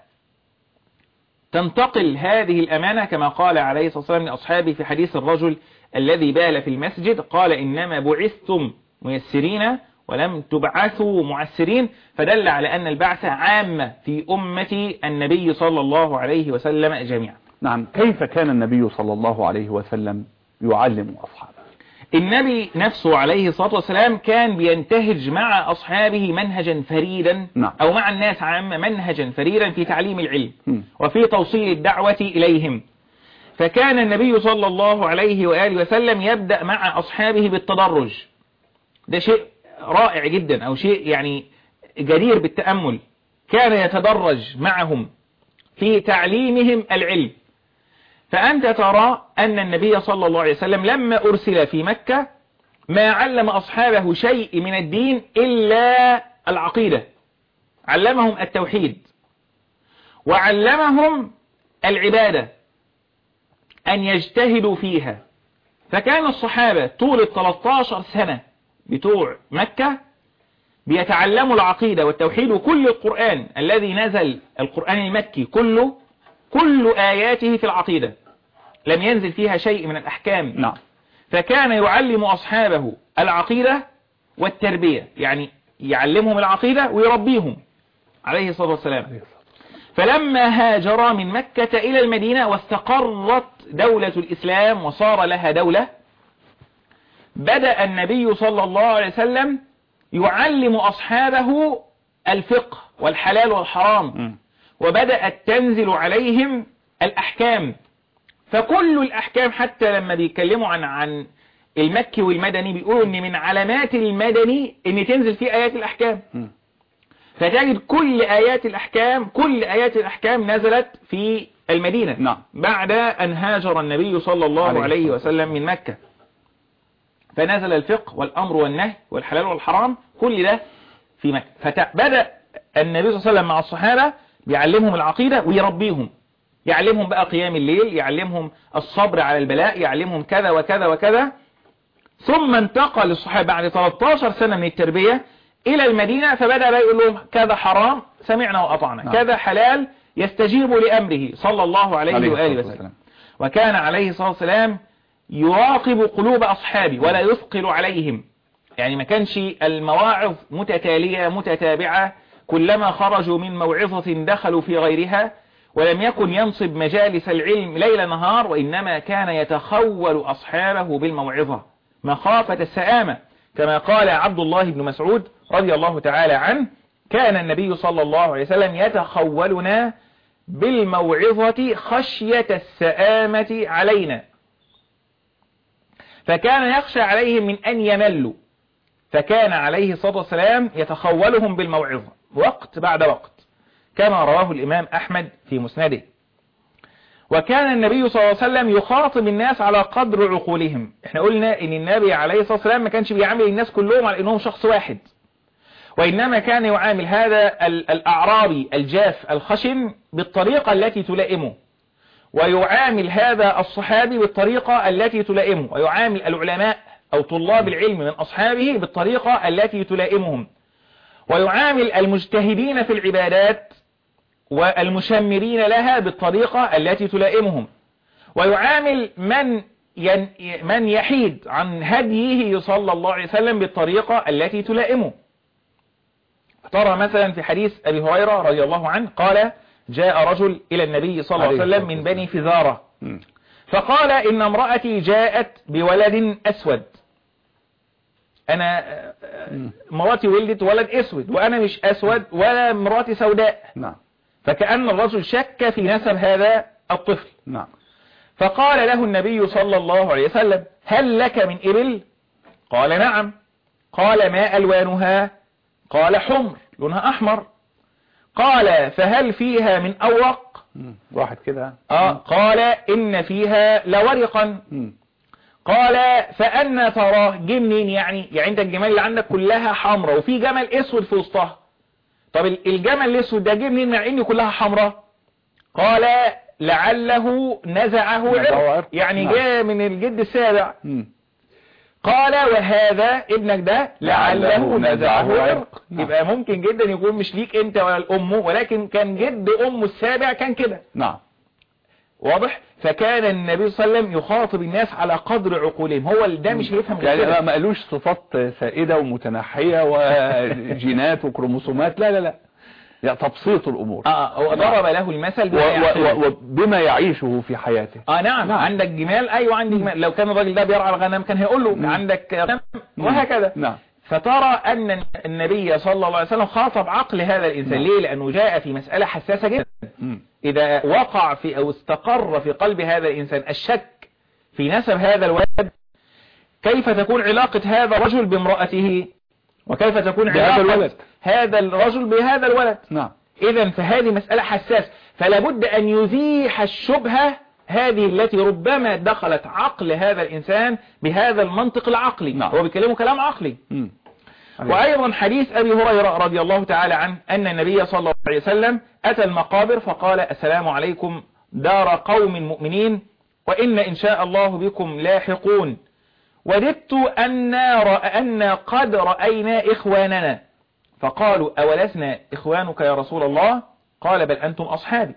تنتقل هذه الأمانة كما قال عليه الصلاة والسلام لأصحابه في حديث الرجل الذي بال في المسجد قال إنما بعثتم ميسرين ولم تبعثوا معسرين فدل على أن البعث عامة في أمة النبي صلى الله عليه وسلم جميعا نعم كيف كان النبي صلى الله عليه وسلم يعلم أصحابه النبي نفسه عليه الصلاة والسلام كان بينتهج مع أصحابه منهجا فريدا نعم. أو مع الناس عامة منهجا فريدا في تعليم العلم مم. وفي توصيل الدعوة إليهم فكان النبي صلى الله عليه وآله وسلم يبدأ مع أصحابه بالتدرج ده شيء رائع جدا أو شيء يعني جدير بالتأمل كان يتدرج معهم في تعليمهم العلم فأنت ترى أن النبي صلى الله عليه وسلم لما أرسل في مكة ما علم أصحابه شيء من الدين إلا العقيدة علمهم التوحيد وعلمهم العبادة أن يجتهدوا فيها فكان الصحابة طول ال 13 سنة بتوع مكة بيتعلموا العقيدة والتوحيد وكل القرآن الذي نزل القرآن المكي كله كل آياته في العقيدة لم ينزل فيها شيء من الأحكام نعم فكان يعلم أصحابه العقيدة والتربية يعني يعلمهم العقيدة ويربيهم عليه الصلاة والسلام فلما هاجر من مكة إلى المدينة واستقرت دولة الإسلام وصار لها دولة بدأ النبي صلى الله عليه وسلم يعلم أصحابه الفقه والحلال والحرام مم. وبدأت تنزل عليهم الأحكام فكل الأحكام حتى لما بيتكلموا عن عن المكي والمدني بيقولوا ان من علامات المدني ان تنزل فيه آيات الأحكام مم. فتجد كل آيات الأحكام كل آيات الأحكام نزلت في المدينة نعم. بعد أن هاجر النبي صلى الله عليه عليه الصلاة وسلم من مكة فنزل الفقه والأمر والنهي والحلال والحرام كل ده في مكة فبدأ النبي صلى الله عليه وسلم مع الصحابة بيعلمهم العقيدة ويربيهم يعلمهم بقى قيام الليل يعلمهم الصبر على البلاء يعلمهم كذا وكذا وكذا ثم انتقل الصحابة بعد 13 سنة من التربية إلى المدينة فبدأ بقى يقول لهم كذا حرام سمعنا وأطعنا نعم. كذا حلال يستجيب لأمره صلى الله عليه, عليه وآله الصلاة وسلم والسلام. وكان عليه الصلاة والسلام يراقب قلوب أصحابه ولا يثقل عليهم يعني ما كانش المواعظ متتالية متتابعة كلما خرجوا من موعظة دخلوا في غيرها ولم يكن ينصب مجالس العلم ليل نهار وإنما كان يتخول أصحابه بالموعظة مخافة السآمة كما قال عبد الله بن مسعود رضي الله تعالى عنه كان النبي صلى الله عليه وسلم يتخولنا بالموعظة خشية السآمة علينا فكان يخشى عليهم من أن يملوا فكان عليه الصلاة والسلام يتخولهم بالموعظة وقت بعد وقت كما رواه الإمام أحمد في مسنده وكان النبي صلى الله عليه وسلم يخاطب الناس على قدر عقولهم احنا قلنا ان النبي عليه الصلاة والسلام ما كانش بيعامل الناس كلهم على انهم شخص واحد وإنما كان يعامل هذا الأعرابي الجاف الخشن بالطريقة التي تلائمه ويعامل هذا الصحابي بالطريقة التي تلائمه ويعامل العلماء أو طلاب العلم من أصحابه بالطريقة التي تلائمهم ويعامل المجتهدين في العبادات والمشمرين لها بالطريقة التي تلائمهم ويعامل من من يحيد عن هديه صلى الله عليه وسلم بالطريقة التي تلائمه ترى مثلا في حديث أبي هريرة رضي الله عنه قال جاء رجل إلى النبي صلى الله عليه وسلم من بني فزارة فقال إن امرأتي جاءت بولد أسود أنا مراتي ولدت ولد أسود وأنا مش أسود ولا مراتي سوداء نعم فكأن الرجل شك في نسب هذا الطفل نعم فقال له النبي صلى الله عليه وسلم هل لك من إبل قال نعم قال ما ألوانها قال حمر لونها أحمر قال فهل فيها من أورق واحد كده آه قال إن فيها لورقا مم. قال فأنا تراه جه منين يعني يعني انت الجمال اللي عندك كلها حمراء وفي جمل اسود في وسطها طب الجمل الاسود ده جه منين مع ان كلها حمراء قال لعله نزعه نزعه عرق عرق. يعني نعم. جاء من الجد السابع مم. قال وهذا ابنك ده لعله لعله نزعه نزعه عرق عرق. نعم. يبقى ممكن جدا يكون مش ليك انت ولا الام ولكن كان جد امه السابع كان كده نعم واضح فكان النبي صلى الله عليه وسلم يخاطب الناس على قدر عقولهم هو ده مش هيفهم غير يعني كده. ما ما قالوش صفات سائدة ومتنحية وجينات وكروموسومات لا لا لا يعني تبسيط الأمور اه هو ضرب له المثل و- بما و- يعقله. و- وبما يعيشه في حياته اه نعم, نعم. عندك جمال ايوه عندي جمال لو كان الراجل ده بيرعى الغنم كان هيقول له عندك غنم وهكذا نعم فترى ان النبي صلى الله عليه وسلم خاطب عقل هذا الانسان نعم. ليه لانه جاء في مسألة حساسة جدا مم. اذا وقع في او استقر في قلب هذا الانسان الشك في نسب هذا الولد كيف تكون علاقة هذا الرجل بامرأته وكيف تكون بهذا علاقة الولد. هذا الرجل بهذا الولد نعم إذا فهذه مسألة حساسة فلا بد أن يزيح الشبهة هذه التي ربما دخلت عقل هذا الإنسان بهذا المنطق العقلي نعم. هو بيكلمه كلام عقلي مم. وأيضا حديث أبي هريرة رضي الله تعالى عنه أن النبي صلى الله عليه وسلم أتى المقابر فقال السلام عليكم دار قوم مؤمنين وإن إن شاء الله بكم لاحقون وددت أن أن قد رأينا إخواننا فقالوا أولسنا إخوانك يا رسول الله قال بل أنتم أصحابي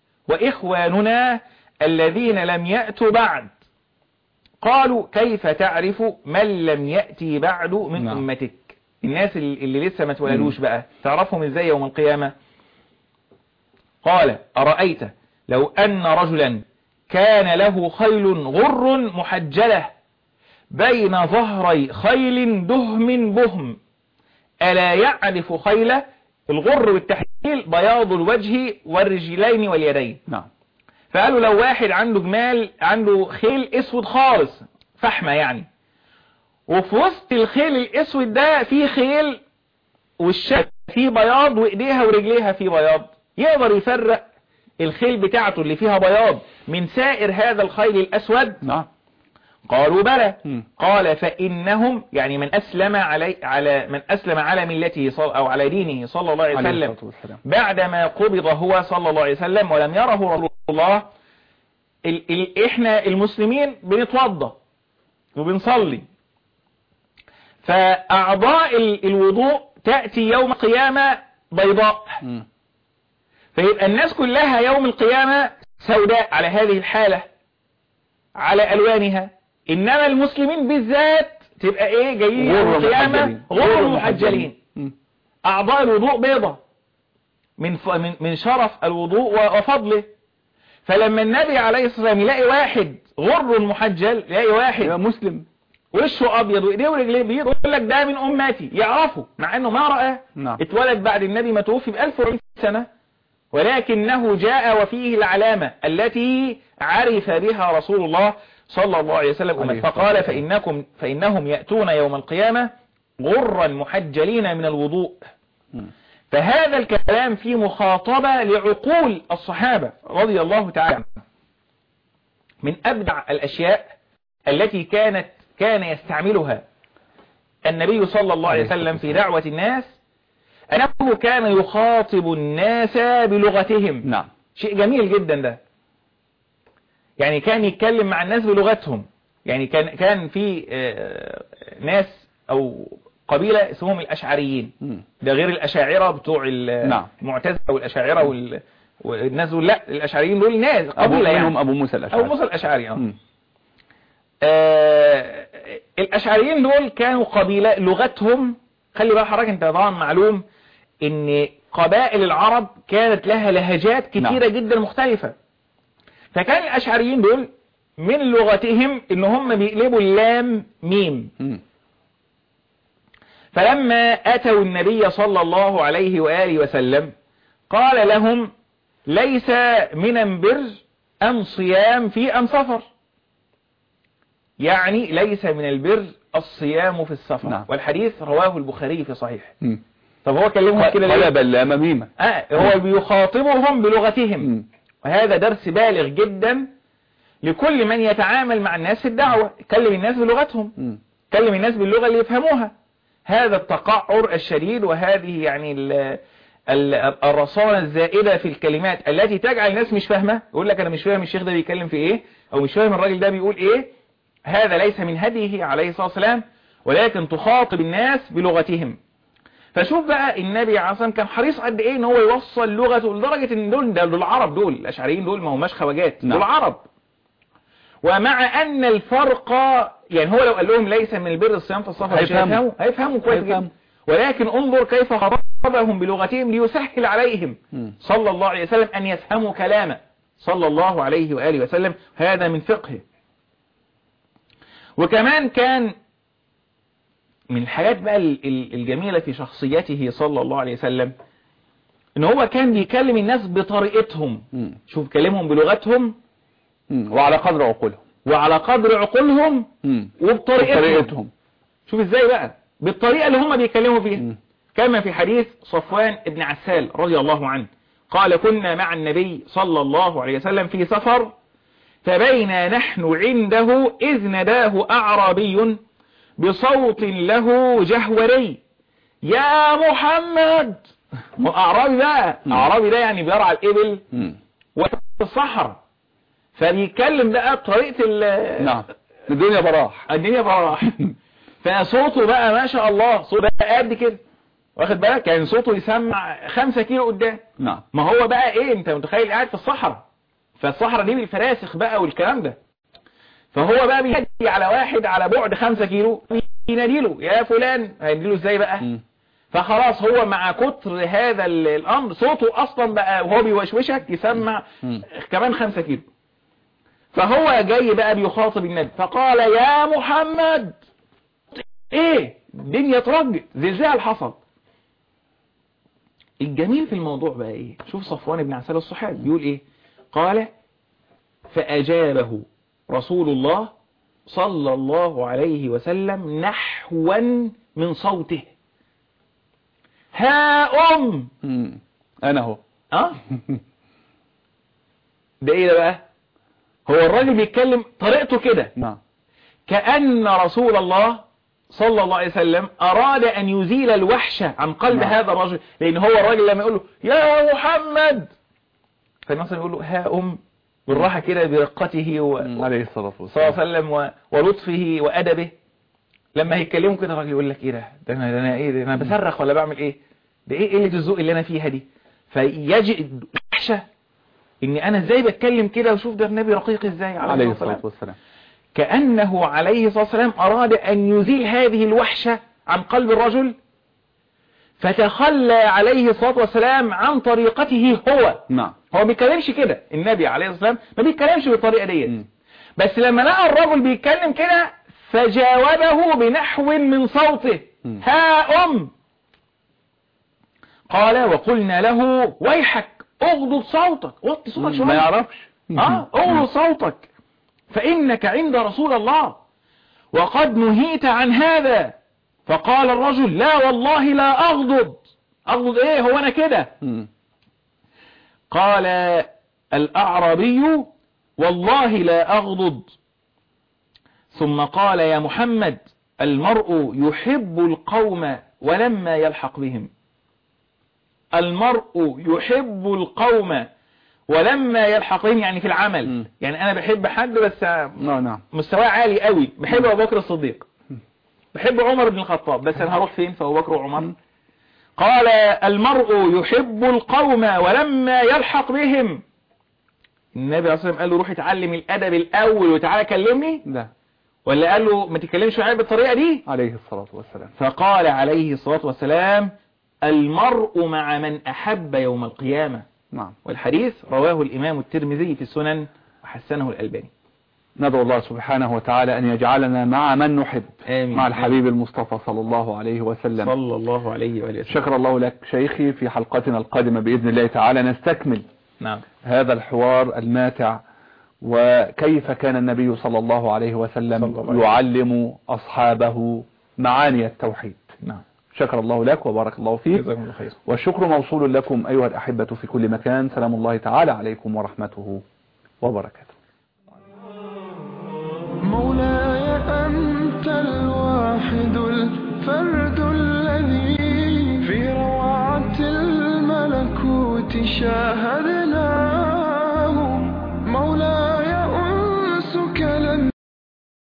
وإخواننا الذين لم يأتوا بعد قالوا كيف تعرف من لم يأتي بعد من نعم. أمتك الناس اللي اللي لسه ما اتولدوش بقى تعرفهم ازاي يوم القيامة قال أرأيت لو أن رجلا كان له خيل غر محجلة بين ظهري خيل دهم بهم ألا يعرف خيله الغر بالتحليل بياض الوجه والرجلين واليدين نعم فقالوا لو واحد عنده جمال عنده خيل اسود خالص فحمة يعني وفي وسط الخيل الاسود ده في خيل والشك فيه بياض وايديها ورجليها فيه بياض يقدر يفرق الخيل بتاعته اللي فيها بياض من سائر هذا الخيل الاسود نعم قالوا بلى مم. قال فإنهم يعني من أسلم علي على من أسلم على ملته صل أو على دينه صلى الله عليه عليه وسلم الصلاة والسلام بعدما قبض هو صلى الله عليه وسلم ولم يره رسول الله ال ال احنا المسلمين بنتوضى وبنصلي فأعضاء ال الوضوء تأتي يوم القيامة بيضاء مم. فيبقى الناس كلها يوم القيامة سوداء على هذه الحالة على ألوانها إنما المسلمين بالذات تبقى إيه جايين يوم غر القيامة محجلين. غر محجلين مم. أعضاء الوضوء بيضة من ف... من من شرف الوضوء و- وفضله فلما النبي عليه الصلاة والسلام يلاقي واحد غر محجل يلاقي يبقى واحد مسلم وشه أبيض وإيديه ورجليه بيض يقول لك ده من أمتي يعرفه مع أنه ما رأى نعم اتولد بعد النبي ما توفي ب 1400 سنة ولكنه جاء وفيه العلامة التي عرف بها رسول الله صلى الله عليه وسلم عليه أمته الصلاة فقال والسلام. فإنكم فإنهم يأتون يوم القيامة غرا محجلين من الوضوء مم. فهذا الكلام فيه مخاطبة لعقول الصحابة رضي الله تعالى عنهم. من أبدع الأشياء التي كانت كان يستعملها النبي صلى الله عليه وسلم في دعوة الناس أنه كان يخاطب الناس بلغتهم نعم شيء جميل جدا ده يعني كان يتكلم مع الناس بلغتهم يعني كان كان في آه، ناس او قبيلة اسمهم الاشعريين مم. ده غير الاشاعرة بتوع ال- نعم. المعتزلة والاشاعرة وال- والناس دول لا الاشعريين دول ناس أبو قبيلة منهم يعني أبو موسى الأشعري او موسى الاشعري اه مم. آه، الاشعريين دول كانوا قبيلة لغتهم خلي بقى حضرتك انت طبعا معلوم ان قبائل العرب كانت لها لهجات كتيرة نعم. جدا مختلفة فكان الاشعريين دول من لغتهم ان هم بيقلبوا اللام ميم مم. فلما اتوا النبي صلى الله عليه وآله وسلم قال لهم ليس من بر ام صيام في ام سفر يعني ليس من البر الصيام في السفر نعم. والحديث رواه البخاري في صحيح مم. طب هو كلمهم كده ليه قلب اللام ميمة آه هو بيخاطبهم بلغتهم مم. وهذا درس بالغ جدا لكل من يتعامل مع الناس في الدعوة كلم الناس بلغتهم مم. كلم الناس باللغة اللي يفهموها هذا التقعر الشديد وهذه يعني ال ال الرصانة الزائدة في الكلمات التي تجعل الناس مش فاهمة يقول لك أنا مش فاهم الشيخ ده بيتكلم في إيه أو مش فاهم الراجل ده بيقول إيه هذا ليس من هديه عليه الصلاة والسلام ولكن تخاطب الناس بلغتهم فشوف بقى النبي عليه الصلاة والسلام كان حريص قد إيه إن هو يوصل لغته لدرجة إن دول ده دول العرب دول الأشعريين دول ما هماش خواجات نعم. دول عرب ومع أن الفرق يعني هو لو قال لهم ليس من البر الصيام في السفر مش هيفهموا. هيفهموا هيفهموا كويس هيفهموا. جدا ولكن انظر كيف خاطبهم بلغتهم ليسهل عليهم مم. صلى الله عليه وسلم أن يفهموا كلامه صلى الله عليه وآله وسلم هذا من فقهه وكمان كان من الحاجات بقى ال- ال- الجميلة في شخصيته صلى الله عليه وسلم ان هو كان بيكلم الناس بطريقتهم مم. شوف كلمهم بلغتهم مم. وعلى قدر عقولهم وعلى قدر عقولهم مم. وبطريقتهم بطريقتهم شوف ازاي بقى بالطريقة اللي هم بيتكلموا فيها مم. كما في حديث صفوان ابن عسال رضي الله عنه قال كنا مع النبي صلى الله عليه وسلم في سفر فبينا نحن عنده إذ نداه أعرابي بصوت له جهوري يا محمد هو أعرابي بقى مم. أعرابي ده يعني بيرعى الإبل مم. وفي الصحراء فبيتكلم بقى بطريقة ال- نعم الدنيا براح الدنيا براح فصوته بقى ما شاء الله صوته بقى قد كده واخد بالك كان صوته يسمع خمسة كيلو قدام نعم ما هو بقى ايه انت متخيل قاعد في الصحراء فالصحراء دي بالفراسخ بقى والكلام ده فهو بقى بينادي على واحد على بعد خمسة كيلو يناديله يا فلان هيناديله ازاي بقى مم. فخلاص هو مع كتر هذا ال- الامر صوته اصلا بقى وهو بيوشوشك يسمع مم. كمان خمسة كيلو فهو جاي بقى بيخاطب النبي فقال يا محمد ايه الدنيا اترجت زلزال حصل الجميل في الموضوع بقى ايه شوف صفوان بن عسال الصحابي بيقول ايه قال فأجابه رسول الله صلى الله عليه وسلم نحوا من صوته ها أم مم. انا هو اه ده ايه ده بقى هو الراجل بيتكلم طريقته كده نعم كأن رسول الله صلى الله عليه وسلم أراد أن يزيل الوحشة عن قلب نعم. هذا الرجل لأن هو الراجل لما يقول له يا محمد فالناس يقول له ها أم بالراحة كده برقته و... مم. عليه الصلاة صلى الله والسلام عليه وسلم و... ولطفه وأدبه لما هيتكلموا كده الراجل يقول لك ايه ده ده انا ده انا ايه ده انا بصرخ ولا بعمل ايه ده ايه قله الذوق اللي انا فيها دي فيجد وحشه ان انا ازاي بتكلم كده وشوف ده النبي رقيق ازاي عليه الصلاة الصلاة والسلام كأنه عليه الصلاة والسلام أراد أن يزيل هذه الوحشة عن قلب الرجل فتخلى عليه الصلاة والسلام عن طريقته هو نعم هو ما بيتكلمش كده النبي عليه الصلاة والسلام ما بيتكلمش بالطريقة ديت مم. بس لما لقى الرجل بيتكلم كده فجاوبه بنحو من صوته مم. ها أم قال وقلنا له ويحك اغضض صوتك وطي صوتك ما شوية يعرفش اه اغضض صوتك فإنك عند رسول الله وقد نهيت عن هذا فقال الرجل لا والله لا أغضض أغضض إيه هو أنا كده مم. قال الأعرابي والله لا أغضض ثم قال يا محمد المرء يحب القوم ولما يلحق بهم المرء يحب القوم ولما يلحق بهم يعني في العمل م. يعني أنا بحب حد بس نعم نعم مستواه عالي قوي بحب أبو بكر الصديق بحب عمر بن الخطاب بس أنا هروح فين في أبو بكر وعمر قال المرء يحب القوم ولما يلحق بهم النبي عليه الصلاة والسلام قال له روح اتعلم الأدب الأول وتعالى كلمني لا ولا قال له ما تتكلمش معايا بالطريقة دي عليه الصلاة والسلام فقال عليه الصلاة والسلام المرء مع من أحب يوم القيامة نعم والحديث رواه الإمام الترمذي في السنن وحسنه الألباني ندعو الله سبحانه وتعالى أن يجعلنا مع من نحب آمين. مع الحبيب المصطفى صلى الله عليه وسلم صلى الله عليه وآله وسلم شكر الله لك شيخي في حلقتنا القادمة بإذن الله تعالى نستكمل نعم هذا الحوار الماتع وكيف كان النبي صلى الله عليه صلى وسلم الله عليه يعلم أصحابه معاني التوحيد نعم شكر الله لك وبارك الله فيك جزاكم الله خير والشكر موصول لكم أيها الأحبة في كل مكان سلام الله تعالى عليكم ورحمته وبركاته مولاي أنت الواحد الفرد الذي في روعة الملكوت شاهد